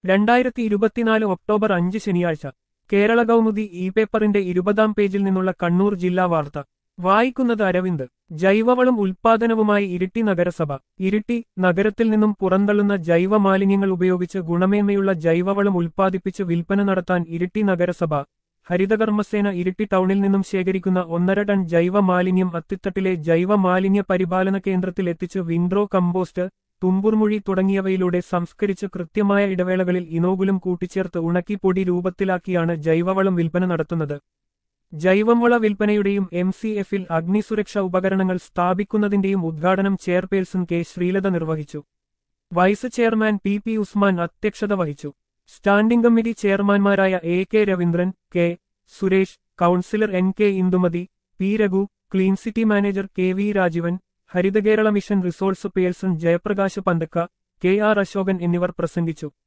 രണ്ടായിരത്തി ഇരുപത്തിനാല് ഒക്ടോബർ അഞ്ച് ശനിയാഴ്ച കേരള കൗമുദി ഇ പേപ്പറിന്റെ ഇരുപതാം പേജിൽ നിന്നുള്ള കണ്ണൂർ ജില്ലാ വാർത്ത വായിക്കുന്നത് അരവിന്ദ് ജൈവവളം ഉൽപാദനവുമായി ഇരിട്ടി നഗരസഭ ഇരിട്ടി നഗരത്തിൽ നിന്നും പുറന്തള്ളുന്ന ജൈവ മാലിന്യങ്ങൾ ഉപയോഗിച്ച് ഗുണമേന്മയുള്ള ജൈവവളം ഉൽപ്പാദിപ്പിച്ച് വിൽപ്പന നടത്താൻ ഇരിട്ടി നഗരസഭ ഹരിതകർമ്മസേന ഇരിട്ടി ടൗണിൽ നിന്നും ശേഖരിക്കുന്ന ഒന്നര ടൺ ജൈവ മാലിന്യം അത്തിത്തട്ടിലെ ജൈവ മാലിന്യ പരിപാലന കേന്ദ്രത്തിൽ എത്തിച്ച് വിൻഡ്രോ കമ്പോസ്റ്റ് തുമ്പുർമുഴി തുടങ്ങിയവയിലൂടെ സംസ്കരിച്ച് കൃത്യമായ ഇടവേളകളിൽ ഇനോകുലം കൂട്ടിച്ചേർത്ത് ഉണക്കി പൊടി രൂപത്തിലാക്കിയാണ് ജൈവവളം വിൽപ്പന നടത്തുന്നത് ജൈവവള വിൽപ്പനയുടെയും എം സി എഫിൽ അഗ്നിസുരക്ഷാ ഉപകരണങ്ങൾ സ്ഥാപിക്കുന്നതിന്റെയും ഉദ്ഘാടനം ചെയർപേഴ്സൺ കെ ശ്രീലത നിർവഹിച്ചു vice chairman P P Usman അധ്യക്ഷത വഹിച്ചു സ്റ്റാൻഡിംഗ് കമ്മിറ്റി ചെയർമാൻമാരായ A K Raveendran K Suresh councillor N K Indumathi P Raghu clean city manager K V Rajeevan Harithakerala mission resource person Jayaprakash Panthakka K R Asokan എന്നിവർ പ്രസംഗിച്ചു